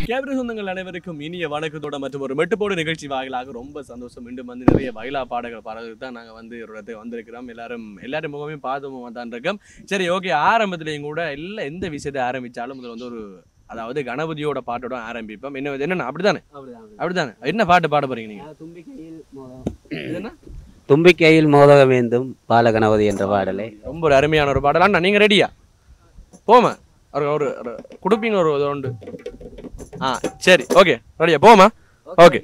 கேபிர சொந்தங்கள் அனைவருக்கும் இனிய வணக்கத்தோட மற்றும் ஒரு மெட்டுப்போடு நிகழ்ச்சி வாயிலாக ரொம்ப சந்தோஷம் மீண்டும் வந்து நிறைய வயலா பாடல்கள் பாடுறதுக்கு தான் நாங்கள் வந்து ஒரு இடத்துக்கு வந்திருக்கிறோம் எல்லாரும் எல்லாரும் முகமே பார்த்துமா தான் இருக்கோம் சரி ஓகே ஆரம்பத்துலேயும் கூட இல்லை எந்த விஷயத்தை ஆரம்பித்தாலும் முதல்ல வந்து ஒரு அதாவது கணபதியோட பாட்டோட ஆரம்பிப்போம் என்ன என்னென்ன அப்படிதானே அப்படிதானே என்ன பாட்டு பாட போறீங்க நீங்க தும்பிக்கையில் இது என்ன தும்பிக்கையில் மோதகமேந்தும் பாலகணபதி என்ற பாடலை ரொம்ப ஒரு அருமையான ஒரு பாடல் அண்ணா நீங்க ரெடியா போமா ஒரு ஒரு ஒரு கொடுப்பீங்க ஒரு இது உண்டு ஆ சரி ஓகே ரெடியா போமா ஓகே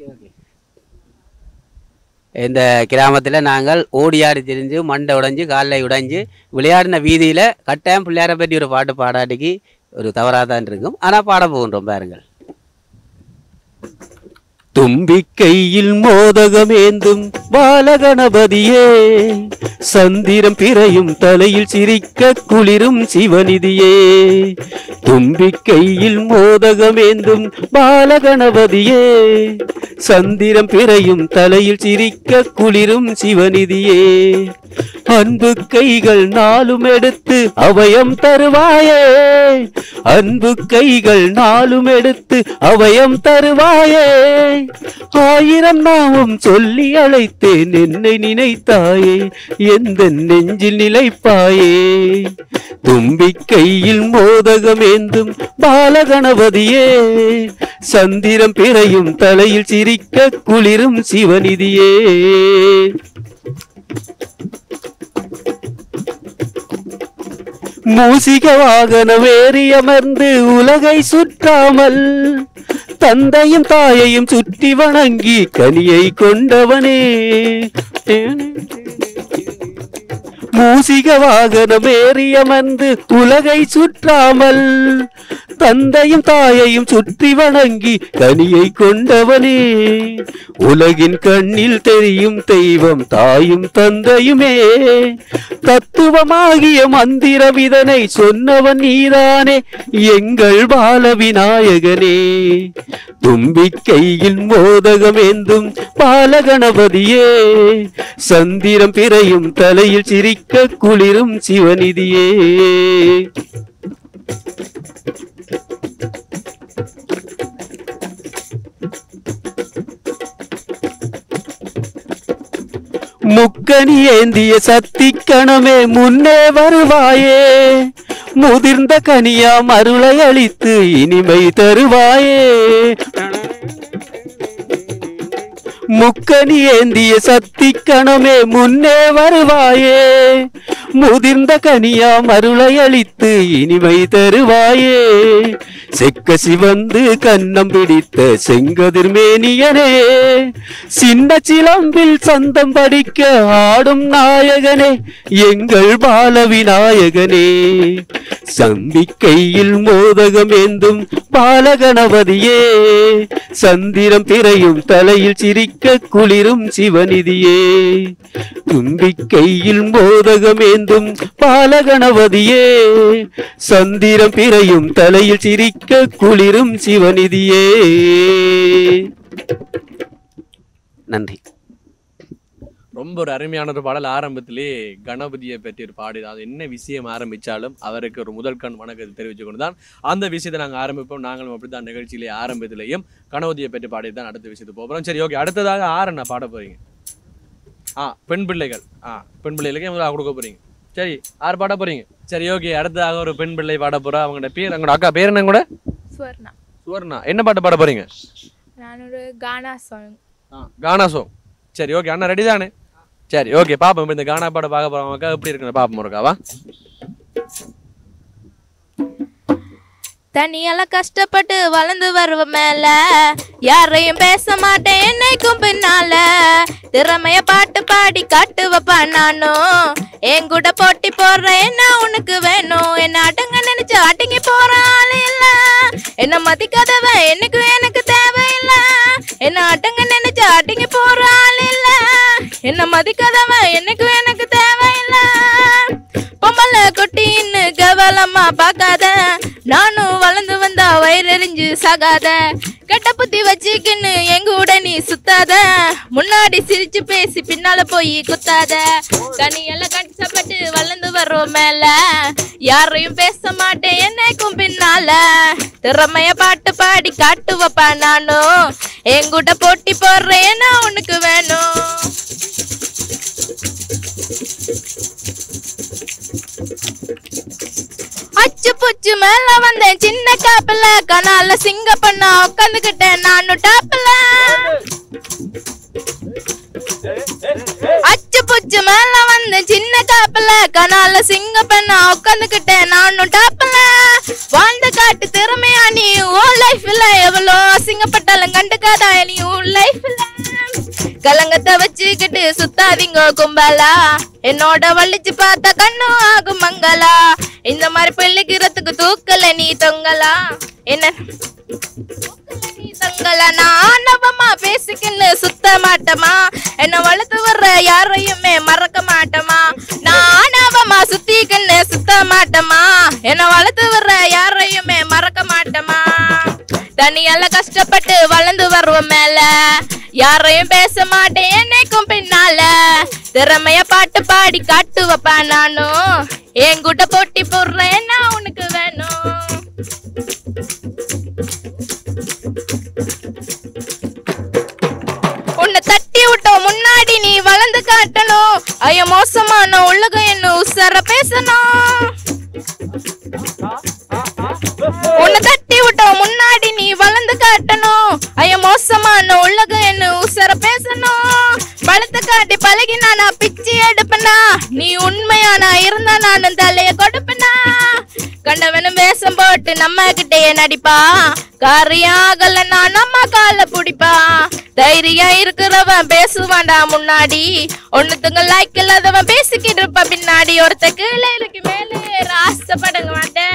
இந்த கிராமத்தில் நாங்கள் ஓடி ஆடி திரிஞ்சு மண்டை உடைஞ்சு காலில் உடைஞ்சு விளையாடின வீதியில் கட்டாயம் பிள்ளையாரை பற்றி ஒரு பாட்டு பாடாட்டிக்கு ஒரு தவறாக தான் இருக்கும் ஆனால் பாட போகின்றோம் பாருங்கள் தும்பிக்கையில் மோதகமேந்தும் பாலகணபதியே சந்திரம் பிறையும் தலையில் சிரிக்க குளிரும் சிவநிதியே தும்பிக்கையில் மோதகமேந்தும் பாலகணபதியே சந்திரம் பிறையும் தலையில் சிரிக்க குளிரும் சிவநிதியே அன்பு கைகள் நாளும் எடுத்து அபயம் தருவாயே அன்பு கைகள் நாளும் எடுத்து அபயம் தருவாயே ஆயிரம் நாமம் சொல்லி அழைத்தேன் என்னை நினைத்தாயே எந்த நெஞ்சில் நிலைப்பாயே தும்பிக்கையில் மோதகமேந்தும் பாலகணபதியே சந்திரம் பிறையும் தலையில் சிரிக்க குளிரும் சிவநிதியே மூசிக வாகனம் ஏறி அமர்ந்து உலகை சுற்றாமல் தந்தையும் தாயையும் சுற்றி வணங்கி கனியை கொண்டவனே மூசிக வாகனம் ஏறி அமர்ந்து உலகை சுற்றாமல் தந்தையும் தாயையும் சுற்றி வணங்கி கனியை கொண்டவனே உலகின் கண்ணில் தெரியும் தெய்வம் தாயும் தந்தையுமே தத்துவமாகிய மந்திரம் இதனை சொன்னவன் நீதானே எங்கள் பால விநாயகனே தும்பிக்கையில் மோதகமேந்தும் பாலகணபதியே சந்திரம் பிறையும் தலையில் சிரிக்க குளிரும் சிவநிதியே முக்கணி ஏந்திய சக்தி கணமே முன்னே வருவாயே முதிர்ந்த கனியாம் அருளை அளித்து இனிமை தருவாயே முக்கணி ஏந்திய சக்தி கணமே முன்னே வருவாயே முதிர்ந்த கனியாம் அருளை அளித்து இனிமை தருவாயே செக்க சிவந்து கன்னம் பிடித்த செங்கதிர் மேனியனே சின்ன சிலம்பில் சந்தம் படிக்க ஆடும் நாயகனே எங்கள் பால விநாயகனே சம்பிக்கையில் மோதகமேந்தும் பாலகணபதியே சந்திரம் பிறையும் தலையில் சிரிக்க குளிரும் சிவநிதியே தும்பிக்கையில் மோதகமேந்தும் பாலகணபதியே சந்திரம் பிறையும் தலையில் சிரிக்க குளிரும் சிவநிதியே நன்றி ரொம்ப ஒரு அருமையான ஒரு பாடல் ஆரம்பத்திலே கணபதியை பற்றி ஒரு பாடு அது என்ன விஷயம் ஆரம்பிச்சாலும் அவருக்கு ஒரு முதல் கண் வணக்கத்தை தெரிவித்து கொண்டு தான் அந்த விஷயத்தை நாங்கள் ஆரம்பிப்போம் நாங்களும் அப்படி தான் நிகழ்ச்சியிலே ஆரம்பத்திலேயும் கணபதியை பற்றி பாடி தான் அடுத்த விஷயத்துக்கு போகிறோம் சரி ஓகே அடுத்ததாக ஆறு என்ன பாட போறீங்க ஆ பெண் பிள்ளைகள் ஆ பெண் பிள்ளைகளுக்கு முதல்ல கொடுக்க போறீங்க சரி ஆறு பாட போறீங்க சரி ஓகே அடுத்ததாக ஒரு பெண் பிள்ளை பாட போறா அவங்களோட பேர் அவங்களோட அக்கா பேர் என்ன கூட ஸ்வர்ணா சுவர்ணா என்ன பாட்டு பாட போறீங்க நான் ஒரு கானா சாங் கானா சோங் சரி ஓகே அண்ணா ரெடி தானே சரி ஓகே பாப்போம் இப்ப இந்த கானா பாட பார்க்க போறவங்க எப்படி இருக்குன்னு பாப்போம் ஒருக்காவா தனியால கஷ்டப்பட்டு வளர்ந்து வருவ மேல யாரையும் பேச மாட்டேன் என்னைக்கும் பின்னால திறமைய பாட்டு பாடி காட்டுவப்பா நானும் என் கூட போட்டி போடுறேன் என்ன உனக்கு வேணும் என்ன அடங்க நினைச்சு அடங்கி போற ஆள் இல்ல என்ன மதிக்காதவ எனக்கு எனக்கு தேவையில்ல என்ன அடங்க நினைச்சு அடங்கி போற ஆள் இல்ல என்ன மதிக்காதவ எனக்கு எனக்கு தேவையில்ல பொம்பளை குட்டின்னு கவலமா பார்க்காத நானும் வளர்ந்து வந்தா வயிறு வயிறறிஞ்சு சாகாத கெட்ட புத்தி வச்சுக்கின்னு எங்க கூட நீ சுத்தாத முன்னாடி சிரிச்சு பேசி பின்னால போய் குத்தாத கனியெல்லாம் கஷ்டப்பட்டு வளர்ந்து வர்றோம் மேல யாரையும் பேச மாட்டேன் என்னைக்கும் பின்னால திறமைய பாட்டு பாடி காட்டு வைப்பா நானும் என்கிட்ட போட்டி போடுறேன் நான் உனக்கு வேணும் அச்சு புச்சு மேல வந்தேன் சின்ன காப்பில கனால சிங்க பண்ண உட்காந்துக்கிட்டேன் நானும் டாப்பில அச்சு புச்சு மேல வந்தேன் சின்ன காப்பில கனால சிங்க பண்ண உட்காந்துக்கிட்டேன் நானும் டாப்பில வாழ்ந்த காட்டு திறமையா நீ உன் லைஃப்ல எவ்வளோ அசிங்கப்பட்டாலும் கண்டுக்காதா நீ உன் லைஃப்ல கலங்கத்தை வச்சுக்கிட்டு சுத்தாதீங்க கும்பலா என்னோட வலிச்சு பார்த்தா கண்ணும் ஆகும் மங்களா இந்த மாதிரி பிள்ளைக்கிறதுக்கு தூக்கல நீ தொங்கலா என்ன தூக்கல நீ தொங்கலா நான் ஆணவமா பேசிக்கின்னு சுத்த மாட்டமா என்ன வளர்த்து வர்ற யாரையுமே மறக்க மாட்டமா நான் ஆணவமா சுத்திக்கின்னு சுத்த மாட்டமா என்ன வளர்த்து வர்ற யாரையுமே மறக்க மாட்டமா தனியால கஷ்டப்பட்டு வளர்ந்து வருவோம் மேல யாரையும் பேச மாட்டேன் என்னைக்கும் பின்னால திறமைய பாட்டு பாடி காட்டு வைப்பேன் நானும் என் கூட போட்டி போடுறேன் நான் உனக்கு வேணும் உன்னை தட்டி விட்டோம் முன்னாடி நீ வளர்ந்து காட்டணும் ஐயோ மோசமான உலகம் என்ன உசர பேசணும் உன்னை தட்டி விட்டோம் முன்னாடி நீ வளர்ந்து காட்டணும் ஐயோ மோசமான உலகம் என்ன உசர பேசணும் பழத்தை காட்டி பழகி நான் பிச்சு எடுப்பனா நீ உண்மையானா இருந்தா நான் தலைய கொடுப்பனா கண்டவனும் வேஷம் போட்டு நம்ம கிட்டே நடிப்பா காரியாகலன்னா நம்ம கால புடிப்பா தைரியம் இருக்கிறவன் பேசுவான்டா முன்னாடி ஒண்ணுத்துங்க லைக் இல்லாதவன் பேசிக்கிட்டு இருப்பா பின்னாடி ஒருத்த கீழே இருக்கு மேலே ஏற ஆசைப்படுங்க மாட்டேன்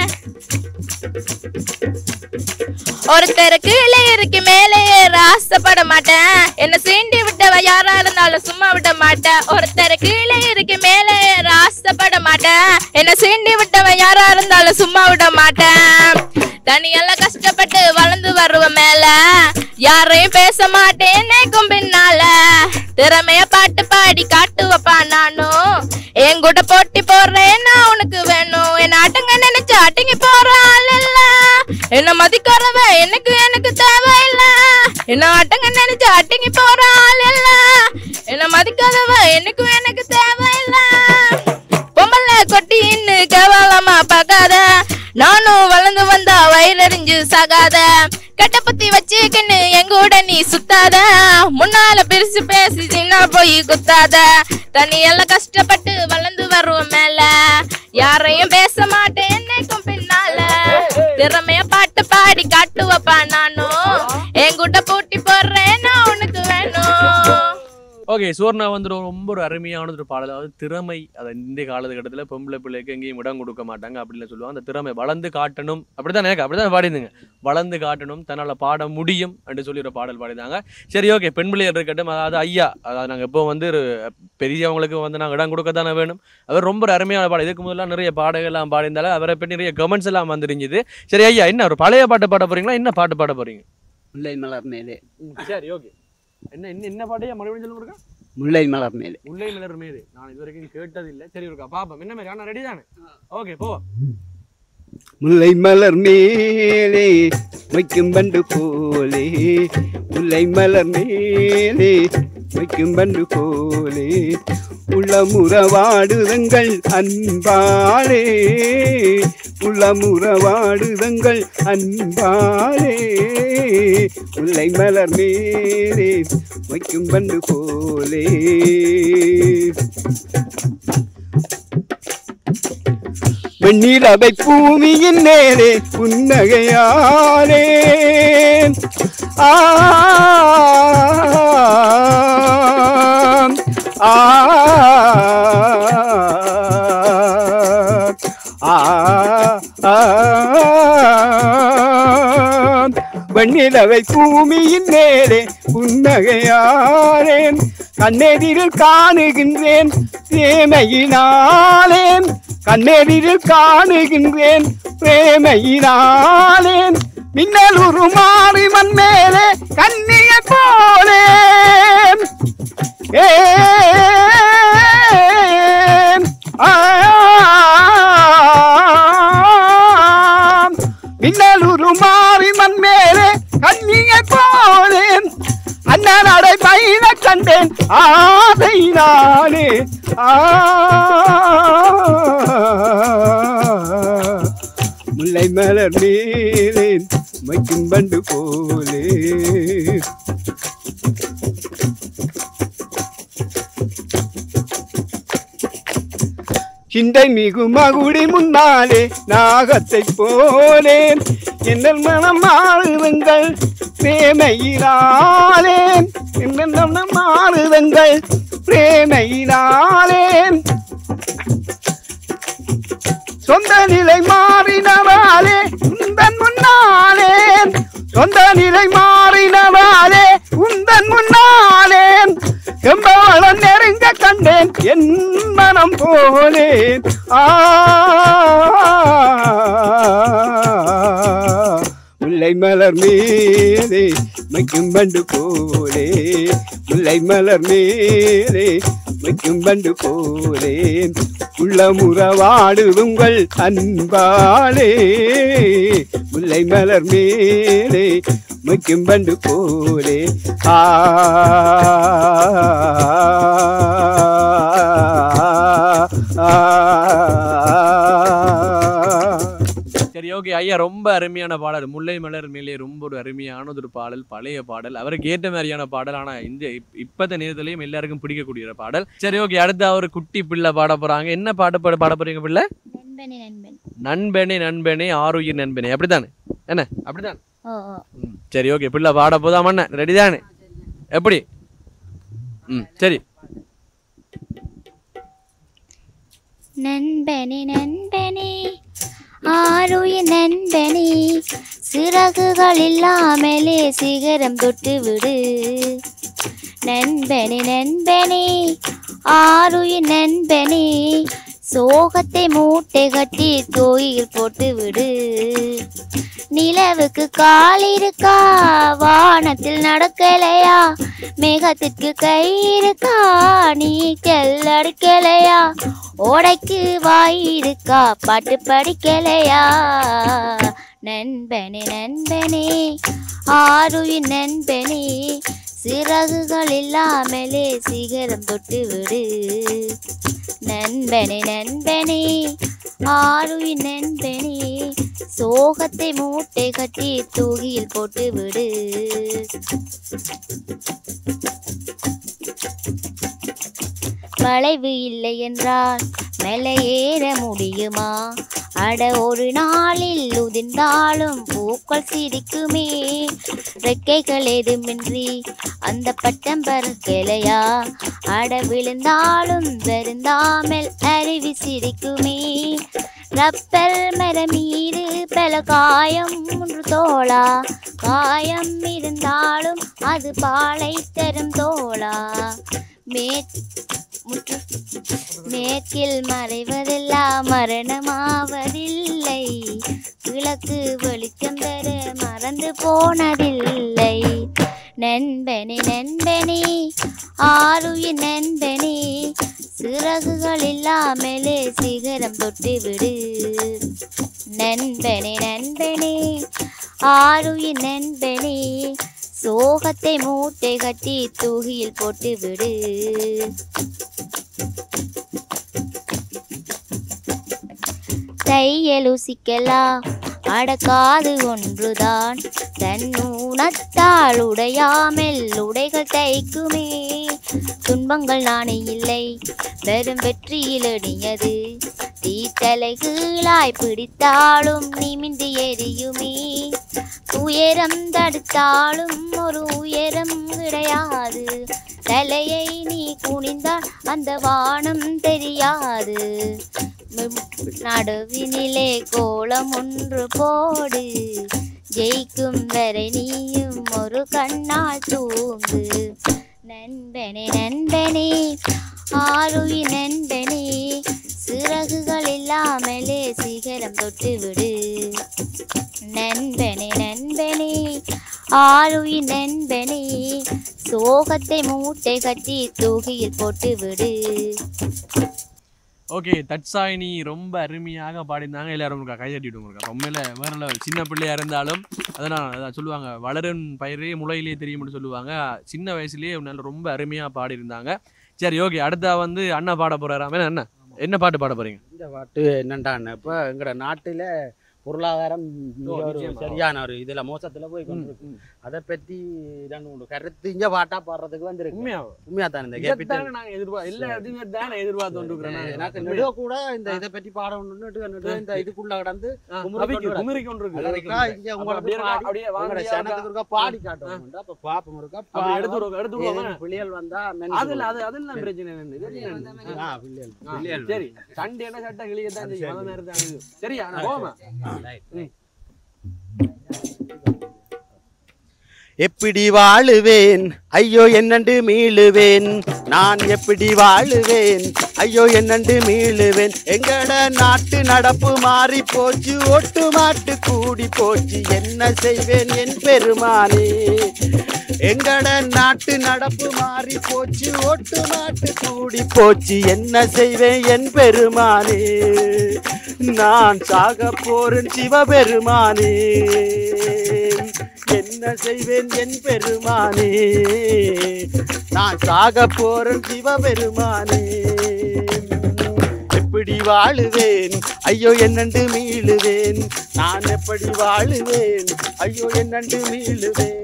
ஒருத்தர் கீழே இருக்கு மேலே ஏற ஆசைப்பட மாட்டேன் என்ன சீண்டி விட்டவ யாரா இருந்தாலும் சும்மா விட மாட்டேன் ஒருத்தர் கீழே இருக்கு மேலே ஏற ஆசைப்பட மாட்டேன் என்ன சீண்டி விட்டவ யாரா இருந்தாலும் சும்மா விட மாட்டேன் தனியெல்லாம் கஷ்டப்பட்டு வளர்ந்து வருவ மேல யாரையும் பேச மாட்டேன் என்னைக்கும் பின்னால திறமைய பாட்டு பாடி காட்டு வைப்பா நானும் என் கூட போட்டி போடுறேன் நான் உனக்கு வேணும் என்ன ஆட்டுங்க நினைச்சு ஆட்டிங்க போற ஆள் இல்ல என்ன மதிக்கிறவ எனக்கு எனக்கு தேவையில்ல என்ன ஆட்டங்க நினைச்சு ஆட்டிங்க போற ஆள் இல்ல என்ன மதிக்காதவ எனக்கும் எனக்கு தேவையில்ல பொம்பளை கொட்டின்னு கேவலமா பார்க்காத நானும் வளர்ந்து வந்தா வயிறறிஞ்சு சாகாத கெட்ட புத்தி வச்சுக்கின்னு எங்க கூட நீ சுத்தாத முன்னால பிரிச்சு பேசி சின்ன போய் குத்தாத தனியெல்லாம் கஷ்டப்பட்டு வளர்ந்து வருவோம் மேல யாரையும் பேச மாட்டேன் என்னைக்கும் பின்னால திறமைய பாட்டு பாடி காட்டு வைப்பா நானும் என் கூட போட்டி போடுறேன் நான் உனக்கு வேணும் ஓகே சுவர்ணா வந்து ஒரு ரொம்ப ஒரு அருமையான ஒரு பாடல் அதாவது திறமை அதை இந்த காலகட்டத்தில் பொம்பளை பிள்ளைக்கு எங்கேயும் இடம் கொடுக்க மாட்டாங்க அப்படின்னு சொல்லுவாங்க அந்த திறமை வளர்ந்து காட்டணும் அப்படிதான் எனக்கு அப்படிதான் பாடிருந்தீங்க வளர்ந்து காட்டணும் தன்னால் பாட முடியும் அப்படின்னு சொல்லி ஒரு பாடல் பாடினாங்க சரி ஓகே பெண் பிள்ளைகள் இருக்கட்டும் அதாவது ஐயா அதாவது நாங்கள் இப்போ வந்து ஒரு பெரியவங்களுக்கு வந்து நாங்கள் இடம் கொடுக்க தானே வேணும் அவர் ரொம்ப ஒரு அருமையான பாடல் இதுக்கு முதல்ல நிறைய பாடல்கள்லாம் பாடியிருந்தாலும் அவரை பற்றி நிறைய கமெண்ட்ஸ் எல்லாம் வந்துருந்துது சரி ஐயா என்ன ஒரு பழைய பாட்டு பாட போறீங்களா என்ன பாட்டு பாட போறீங்க முல்லை மலர் மேலே சரி ஓகே என்ன என்ன என்ன பாட்டையா மறுபடியும் சொல்லுங்க முல்லை மலர் மேலே முல்லை மலர் மீது நான் இது வரைக்கும் கேட்டது இல்லை சரி இருக்கா பாப்போம் என்ன மாதிரி ஆனால் ரெடி தானே ஓகே போ முல்லை மலர் மேலே வைக்கும் பண்டு போலே முல்லை மலர் மேலே வைக்கும் பண்டு போலே உள்ளமுறவாடுதங்கள் அன்பாலே உள்ளமுறவாடுதங்கள் அன்பாலே முல்லை மலர் மேலே வைக்கும் பண்டு போலே வெண்ணிலவை பூமியின் மேலே புன்னகையாலே ஆம், ஆம், ஆ, ஆம். வெண்ணிலவை பூமியின் மேலே புன்னகையாரேன் கண்ணெதிரில் காணுகின்றேன் பிரேமையினாலேன் கண்ணெதிரில் காணுகின்றேன் பிரேமையினாலேன் மின்னல் உருமாறி மண் மேலே கண்ணிய போலே ஏ மின்னல் உருமாறி மண் மேலே கண்ணிய போலே அண்ணனடை பயிர கண்டேன் ஆசை நானே ஆ முல்லை மலர் மேலேன் வைக்கும் பண்டு போலே சிந்தை மிகு மகுடி முன்னாலே நாகத்தை போலே என்னல் மனம் மாறுவங்கள் பிரேமையினாலே என்னல் மனம் மாறுவங்கள் பிரேமையினாலே சொந்த நிலை மாறினவாலே உந்தன் முன்னாலே சொந்த நிலை மாறினவாலே உந்தன் முன்னாலே செம்பவளம் நெருங்க கண்டேன் என் மனம் போலே ஆ முல்லை மலர் மேலே மைக்கும் பண்டு போலே முல்லை மலர் மேலே மைக்கும் பண்டு போலே உள்ளமுறவாடு உங்கள் அன்பாலே முல்லை மலர் மேலே மைக்கும் பண்டு போலே ஆ சரி ஓகே ஐயா ரொம்ப அருமையான பாடல் முல்லை மலர் மேலே ரொம்ப ஒரு அருமையான ஒரு பாடல் பழைய பாடல் அவருக்கு ஏற்ற மாதிரியான பாடல் ஆனா இந்த இப்- இப்பத்த நேரத்திலையும் எல்லாருக்கும் பிடிக்கக்கூடிய ஒரு பாடல் சரி ஓகே அடுத்த ஒரு குட்டி பிள்ளை பாட போறாங்க என்ன பாட்டு பாட பாட போறீங்க பிள்ளை நண்பனே நண்பன் நண்பனே நண்பனே ஆருயிர் நண்பனே அப்படித்தானே என்ன அப்படிதான் ஓ ஓ ம், சரி ஓகே பிள்ளை பாட போதா மண்ண ரெடி தானே எப்படி ம் சரி நண்பனே நண்பனே ஆருயிர் நண்பனே சிறகுகள் இல்லாமலே சிகரம் தொட்டு விடு நண்பனே நண்பனே ஆருயிர் நண்பனே சோகத்தை மூட்டை கட்டி தோயில் போட்டு விடு நிலவுக்கு கால் இருக்கா வானத்தில் நடக்கலையா மேகத்திற்கு கை இருக்கா நீச்சல் அடிக்கலையா ஓடைக்கு வாய் இருக்கா பாட்டு படிக்கலையா நண்பனே நண்பனே ஆருயின் நண்பனே சிறகுகள் இல்லாமலே சிகரம் தொட்டு விடு நண்பனே நண்பனே ஆருயின் நண்பனே சோகத்தை மூட்டை கட்டி தூகியில் போட்டு விடு வளைவு இல்லை என்றால் மேலே ஏற முடியுமா அட ஒரு நாளில் உதிர்ந்தாலும் பூக்கள் சிரிக்குமே ரெக்கைகள் ஏதுமின்றி அந்த பட்டம் பறக்கலையா அட விழுந்தாலும் வருந்தாமல் அருவி சிரிக்குமே ரப்பர் மரமீது பல காயம் ஒன்று தோளா காயம் இருந்தாலும் அது பாலை தரும் தோளா மே முற்று மேற்கில் மறைவதெல்லாம் மரணமாவதில்லை விளக்கு வெளிச்சம் தர மறந்து போனதில்லை நண்பனே நண்பனே ஆருயிர் நண்பனே சிறகுகள் இல்லாமலே சிகரம் தொட்டு விடு நண்பனே நண்பனே ஆருயிர் நண்பனே சோகத்தை மூட்டை கட்டி தூகியில் போட்டு விடு தையலுசிக்கலாம் அடக்காது ஒன்றுதான் தன் ஊனத்தால் உடையாமல் உடைகள் தைக்குமே துன்பங்கள் நாணை இல்லை வெறும் வெற்றியில் எணியது தீத்தலை கீழாய் பிடித்தாலும் நிமிந்து எரியுமே உயரம் தடுத்தாலும் ஒரு உயரம் கிடையாது தலையை நீ குனிந்தால் அந்த வானம் தெரியாது ம், நடுவினிலே கோலம் ஒன்று போடு ஜெயிக்கும் வரை நீயும் ஒரு கண்ணால் தூங்கு நண்பனே நண்பனே ஆருயி நண்பனே சிறகுகள் இல்லாமலே சிகரம் தொட்டு விடு நண்பனே நண்பனே ஆளுயிர் நண்பனே சோகத்தை மூட்டை கட்டி தூகியில் போட்டு விடு ஓகே தட்சாயினி ரொம்ப அருமையாக பாடியிருந்தாங்க எல்லாரும் இருக்கா கை தட்டிவிடுங்க இருக்கா உண்மையில வேற level. சின்ன பிள்ளையா இருந்தாலும் அதான் அதான் சொல்லுவாங்க வளரும் பயிரே முளையிலே தெரியும்னு சொல்லுவாங்க சின்ன வயசுலயே நல்ல ரொம்ப அருமையா பாடியிருந்தாங்க சரி ஓகே அடுத்தா வந்து அண்ணா பாட போறாராமே என்ன என்ன பாட்டு பாட போறீங்க இந்த பாட்டு என்னண்டான்னு இப்போ எங்களோட நாட்டில் பொருளாதாரம் மிக ஒரு நிச்சயமா. சரியான ஒரு இதில் மோசத்தில் போய் கொண்டிருக்கு அதை பற்றி ரெண்டு மூணு கருத்து இங்கே பாட்டா பாடுறதுக்கு வந்திருக்கு உண்மையா உண்மையா தான் இந்த கேபிட்டல் இதைத்தானே நாங்க எதிர்பார்த்து எல்லா இதுவுமே தானே எதிர்பார்த்து கொண்டிருக்கிறேன் எனக்கு நெடுவ கூட இந்த இதை பற்றி பாடணும்னு நெடுவ இந்த இதுக்குள்ள கடந்து குமுறி கொண்டு குமரி கொண்டு இருக்கா, இங்க உங்களுக்கு பாடி, அப்படியே உங்களோட வாங்க சனத்துக்கு இருக்கா பாடி காட்டுவோம் அப்ப பாப்போம் இருக்கா அப்படி எடுத்து பாடுவோம். விடுவோம், எடுத்து விடுவோம். ஏதேனும் பிள்ளைகள் வந்தா அதுல அது அதெல்லாம் பிரச்சனை இல்லை. இது என்ன? ஆ, பிள்ளைகள் ஆ, பிள்ளைகள் சரி சண்டை என்ன சட்டை கிளியத்தான் செய்யும் அதான் நேரத்தை அணுகு. சரியா நான் போமா எப்படி வாழுவேன் ஐயோ என்னண்டு மீளுவேன் நான் எப்படி வாழுவேன் ஐயோ என்னண்டு மீளுவேன் எங்கட நாட்டு நடப்பு மாறி போச்சு ஒட்டு மாட்டு கூடி போச்சு என்ன செய்வேன் என் பெருமானே எங்கட நாட்டு நடப்பு மாறி போச்சு ஒட்டு மாட்டு கூடி போச்சு என்ன செய்வேன் என் பெருமானே நான் சாக போறேன் சிவபெருமானே என்ன செய்வேன் என் பெருமானே நான் சாக போறேன் சிவபெருமானே எப்படி வாழுவேன் ஐயோ என்னண்டு மீளுவேன் நான் எப்படி வாழுவேன் ஐயோ என்னண்டு மீளுவேன்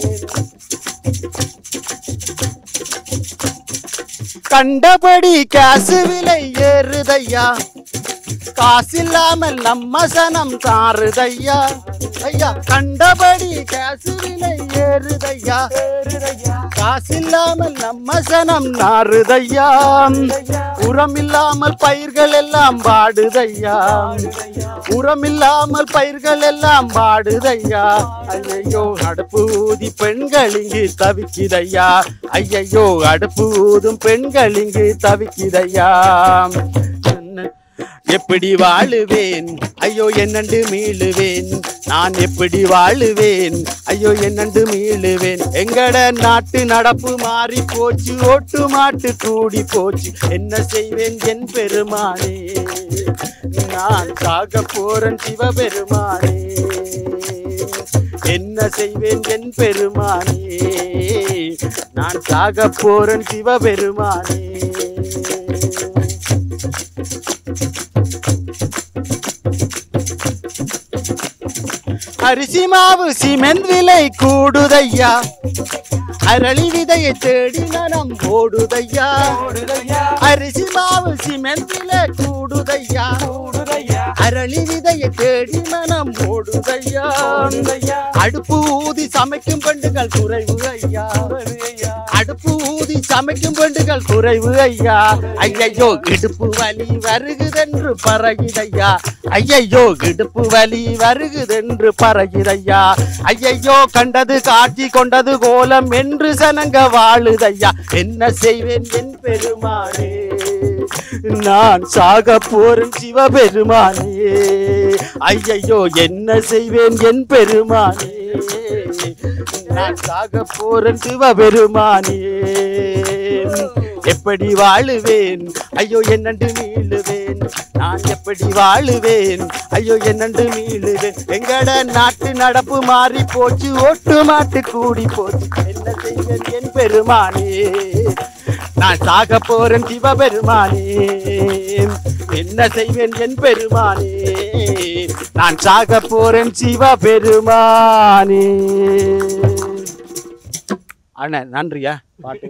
கண்டபடி காசு விலை ஏறுதையா காசில்லாமல் நம்ம சனம் தாறுதையா ஐயா கண்டபடி காசு விலை ஏறுதையா காசில்லாமல் நம்ம சனம் நாறுதையா உரம் இல்லாமல் பயிர்கள் எல்லாம் பாடுதையா உரம் இல்லாமல் பயிர்கள் எல்லாம் பாடுதையா ஐயையோ அடுப்பு ஊதி பெண்கள் இங்கு தவிக்குதையா ஐயையோ அடுப்பு ஊதும் பெண்கள் இங்கு தவிக்குதையா எப்படி வாழுவேன் ஐயோ என்னண்டு மீளுவேன் நான் எப்படி வாழுவேன் ஐயோ என்னண்டு மீளுவேன் எங்கட நாட்டு நடப்பு மாறி போச்சு ஓட்டு மாட்டு கூடி போச்சு என்ன செய்வேன் என் பெருமானே நான் சாக போறேன் சிவபெருமானே என்ன செய்வேன் என் பெருமானே நான் சாக போறேன் சிவபெருமானே அரிசி மாவு சிமெண்ட் விலை கூடுதையா அரளி விதையை தேடி நலம் ஓடுதையா அரிசி மாவு சிமெண்ட் விலை கூடுதையா அரளி விதையை தேடி மனம் ஓடுதையா அடுப்பு ஊதி சமைக்கும் பெண்டுகள் குறைவு ஐயா அடுப்பு ஊதி சமைக்கும் பெண்டுகள் குறைவு ஐயா ஐயையோ இடுப்பு வலி வருகுதென்று பறகுதையா ஐயையோ இடுப்பு வலி வருகுதென்று பறகுதையா ஐயையோ கண்டது காட்சி கொண்டது கோலம் என்று சனங்க வாழுதையா என்ன செய்வேன் என் பெருமானே நான் சாக போறேன் சிவபெருமானே ஐயையோ என்ன செய்வேன் என் பெருமானே நான் சாக போறேன் சிவபெருமானே எப்படி வாழுவேன் ஐயோ என்னண்டு மீளுவேன் நான் எப்படி வாழுவேன் ஐயோ என்னண்டு மீளுவேன் எங்கட நாட்டு நடப்பு மாறி போச்சு ஓட்டு மாட்டு கூடி போச்சு என்ன செய்வேன் என் பெருமானே நான் சாக போறேன் சிவபெருமானே என்ன செய்வேன் என் பெருமானே நான் சாக போறேன் சிவபெருமானே அண்ணா நன்றியா பாட்டு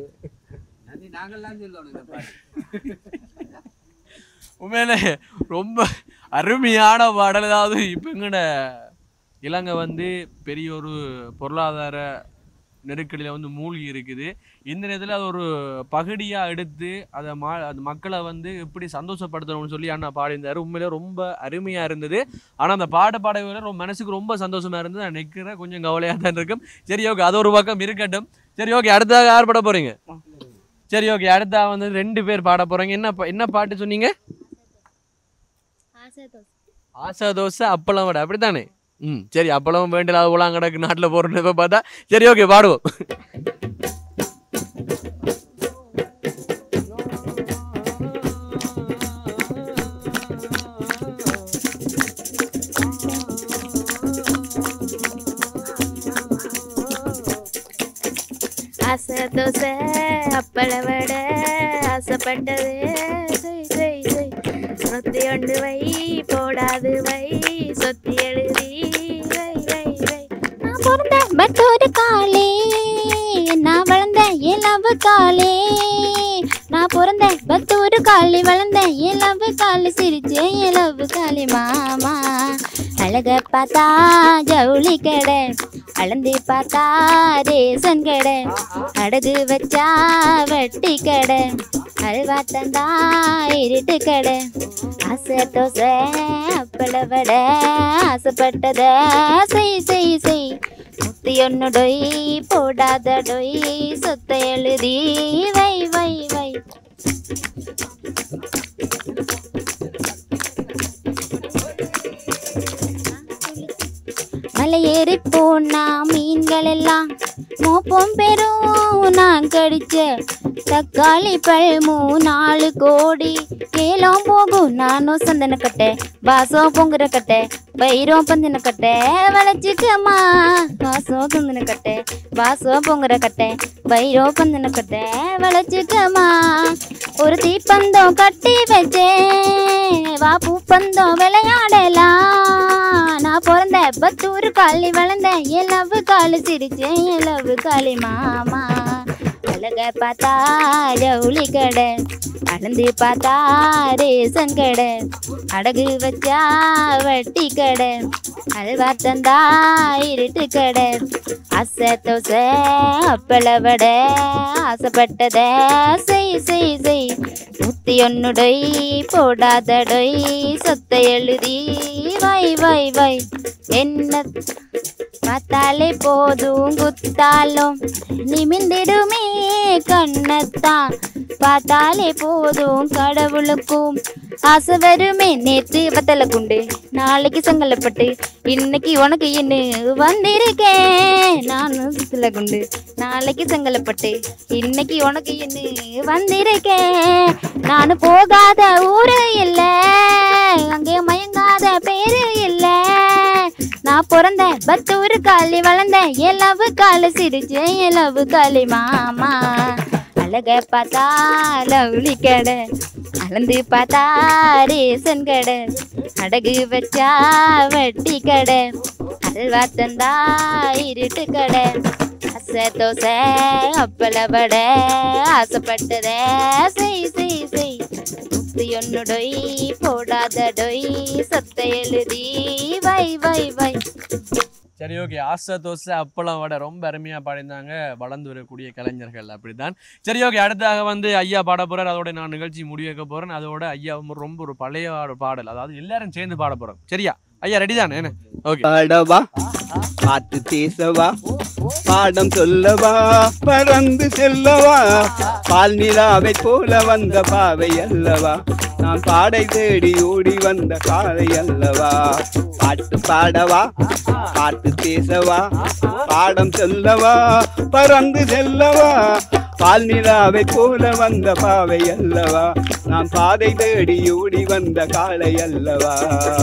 உண்மையிலே ரொம்ப அருமையான பாடல் அதாவது இப்போ எங்கட இலங்கை வந்து பெரிய ஒரு பொருளாதார நெருக்கடியில் வந்து மூழ்கி இருக்குது இந்த நேரத்தில் அது ஒரு பகுதியாக எடுத்து அதை மா அது மக்களை வந்து எப்படி சந்தோஷப்படுத்தணும்னு சொல்லி அண்ணா பாடியிருந்தாரு உண்மையிலே ரொம்ப அருமையாக இருந்தது ஆனால் அந்த பாட பாடவில்லை ரொம்ப மனசுக்கு ரொம்ப சந்தோஷமாக இருந்தது நான் நிற்கிறேன் கொஞ்சம் கவலையாக தான் இருக்கும் சரி ஓகே அது ஒரு பக்கம் இருக்கட்டும் சரி ஓகே அடுத்ததாக யார் பாட போகிறீங்க சரி ஓகே அடுத்தா வந்து ரெண்டு பேர் பாட போகிறீங்க என்ன பா- என்ன பாட்டு சொன்னீங்க ஆசா தோசை அப்பளம் வடை அப்படித்தானே ம் சரி அப்பளம் வேண்டிய உலாம் கிடக்கு நாட்டில் போகிறோன்னு பார்த்தா சரி ஓகே பாடுவோம் ஆசை தோசை அப்பள வடை ஆசைப்பட்டது செய் செய் செய் சொத்தி ஒன்று வை போடாது வை சொத்தி எழுதி வை வை வை நான் பிறந்த பட்டோரு காலே நான் வளர்ந்த இளவு காலே நான் பிறந்த பத்தூரு காலி வளர்ந்த இளவு காலி சிரிச்ச இளவு காலி மாமா அழக பார்த்தா ஜவுளி கடை அளந்து பார்த்தா ரேசன் கடை அடகு வச்சா வட்டி கடை அல்வா தந்தா இருட்டு கடை ஆசை தோசை அப்பள வடை ஆசைப்பட்டத செய் செய் செய் முத்தி ஒன்னு டொய் போடாத டொய் சொத்தை எழுதி வை வை வை மலையேறி போனா மீன்கள் எல்லாம் மோப்பம் பெறும் நான் கடிச்ச தக்காளி பழமு நாலு கோடி ஏலம் போகும் நானும் சந்தன கட்டை வாசம் பொங்குற கட்டை வைரம் பந்தின கட்டை வளைச்சிக்கம்மா வாசம் பொங்குன கட்டை வாசம் பொங்குற கட்டை வைரம் பந்தின கட்டை வளைச்சிக்கம்மா ஒரு தீப்பந்தம் கட்டி வச்சேன் வா பூப்பந்தம் விளையாடலாம் நான் பிறந்த பத்தூர் காலி வளர்ந்த எலவு காலு சிரிச்சேன் எலவு காலி மாமா அழக பார்த்தா ஜவுளி கடை அளந்து பார்த்தா ரேசன் கடை அடகு வச்சா வட்டி கடை அல்வா தந்தா இருட்டு கடை அசை தோசை அப்பள வடை ஆசைப்பட்டத செய் செய் செய் நூத்தி ஒன்னுடொய் போடாதடொய் சொத்தை எழுதி வை வை வை என்ன பார்த்தாலே போதும் குத்தாலும் நிமிந்திடுமே கண்ணத்தான் பார்த்தாலே போதும் கடவுளுக்கும் ஆசை வருமே நேற்று வத்தல குண்டு நாளைக்கு சங்கலப்பட்டு இன்னைக்கு உனக்கு என்ன வந்திருக்கேன் நானும் சில குண்டு நாளைக்கு சங்கலப்பட்டு இன்னைக்கு உனக்கு என்ன வந்திருக்கேன் நானும் போகாத ஊரு இல்ல அங்கே மயங்காத பேரு இல்ல நான் பிறந்த பத்தூரு காலி வளர்ந்த எலவு காலு சிரிச்சேன் எலவு காலி மாமா அழக பார்த்தா லவ்லி கடை அளந்து பார்த்தா ரேசன் கடை அடகு வச்சா வட்டி கடை அல்வா தந்தா இருட்டு கடை அசை தோசை அப்பள வடை ஆசைப்பட்டத செய் செய் செய் முத்தி ஒன்னுடொய் போடாத டொய் சொத்தை எழுதி வை வை வை சரி ஓகே ஆசை தோசை அப்பளம் வடை ரொம்ப அருமையா பாடியிருந்தாங்க வளர்ந்து வரக்கூடிய கலைஞர்கள் அப்படிதான் சரி ஓகே அடுத்தாக வந்து ஐயா பாட போறார் அதோட நான் நிகழ்ச்சி முடிவு வைக்க போறேன் அதோட ஐயா வந்து ரொம்ப ஒரு பழைய ஒரு பாடல் அதாவது எல்லாரும் சேர்ந்து பாட போறோம் சரியா ஐயா ரெடி தானே என்ன ஓகே பாடவா பாட்டு பேசவா பாடம் சொல்லவா பறந்து செல்லவா பால் நிலாவை போல வந்த பாவை அல்லவா நான் பாடை தேடி ஓடி வந்த காலை அல்லவா பாட்டு பாடவா பாட்டு பேசவா பாடம் சொல்லவா பறந்து செல்லவா பால் நிலாவை போல வந்த பாவை அல்லவா நான் பாதை தேடி ஓடி வந்த காலை அல்லவா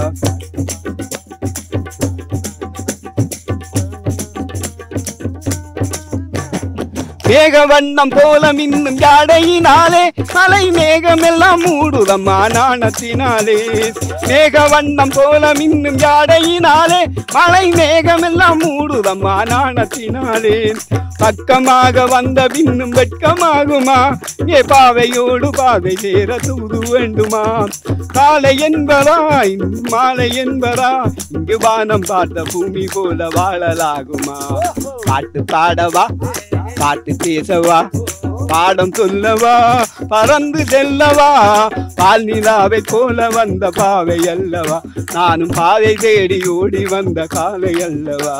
மேக வண்ணம் போல மின்னும் ஜாடையினாலே மலை மேகமெல்லாம் மூடுதம்மா நாணத்தினாலே மேக வண்ணம் போல மின்னும் ஜாடையினாலே மலை மேகமெல்லாம் மூடுதம்மா நாணத்தினாலே பக்கமாக வந்த பின்னும் வெட்கமாகுமா ஏ பாவையோடு பாதை சேர தூது வேண்டுமா காலை என்பதா இன்று மாலை என்பதா இங்கு வானம் பார்த்த பூமி போல வாழலாகுமா பாட்டு பாடவா பாட்டு பேசவா பாடம் சொல்லவா பறந்து செல்லவா பால் நிலாவை போல வந்த பாவை அல்லவா நானும் பாதை தேடி ஓடி வந்த காலை அல்லவா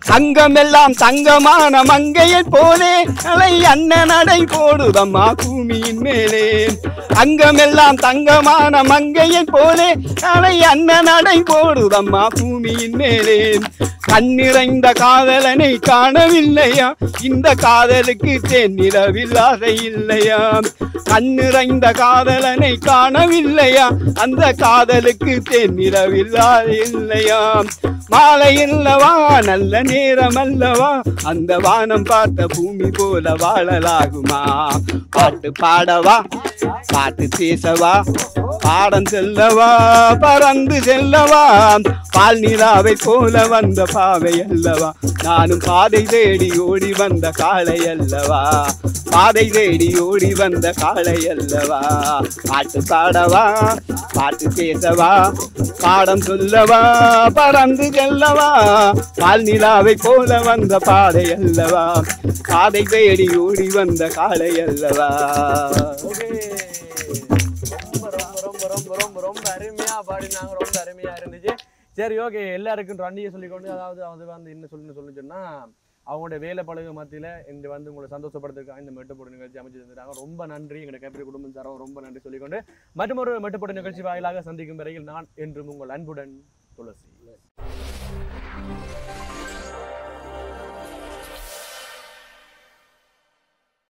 அங்கமெல்லாம் தங்கமான மங்கையை போலே அலை அண்ணன் நடை போடுதம்மா பூமியின் மேலே அங்கமெல்லாம் தங்கமான மங்கையை போலே அலை அண்ணன் நடை போடுதம்மா பூமியின் மேலே கண்ணிறைந்த காதலனை காணவில்லையா இந்த காதலுக்கு தென்னிரவில் ஆசை இல்லையா கண்ணிறைந்த காதலனை காணவில்லையா அந்த காதலுக்கு தென்னிரவில் ஆசை இல்லையா மாலை இல்லவா நல்ல நேரம் அல்லவா அந்த வானம் பார்த்த பூமி போல வாழலாகுமா பாட்டு பாடவா பாட்டு பேசவா பாடம் செல்லவா பறந்து செல்லவா பால் நிலாவை போல வந்த பாவை அல்லவா நானும் பாதை தேடி ஓடி வந்த காளை அல்லவா பாதை தேடி ஓடி வந்த காளை அல்லவா பாட்டு பாடவா பாட்டு பேசவா பாடம் சொல்லவா பறந்து செல்லவா பால் நிலாவை போல வந்த பாதை அல்லவா பாதை தேடி ஓடி வந்த காளை அல்லவா ரொம்ப ரொம்ப ரொம்ப ரொம்ப ரொம்ப ரொம்ப அருமையா பாடினாங்க ரொம்ப அருமையா இருந்துச்சு சரி ஓகே எல்லாருக்கும் ரண்டியை சொல்லிக்கொண்டு அதாவது அது வந்து என்ன சொல்லணும்னு சொல்லி சொன்னா அவங்களுடைய வேலை பழகு மத்தியில இந்த வந்து உங்களை சந்தோஷப்படுத்துறதுக்காக இந்த மெட்டுப்போடு நிகழ்ச்சி அமைச்சு தந்துட்டாங்க ரொம்ப நன்றி எங்களுடைய கைப்பற்றி குடும்பம் சாரம் ரொம்ப நன்றி சொல்லிக்கொண்டு மற்றும் ஒரு மெட்டுப்போடு நிகழ்ச்சி வாயிலாக சந்திக்கும் வரையில் நான் என்றும் உங்கள் அன்புடன் துளசி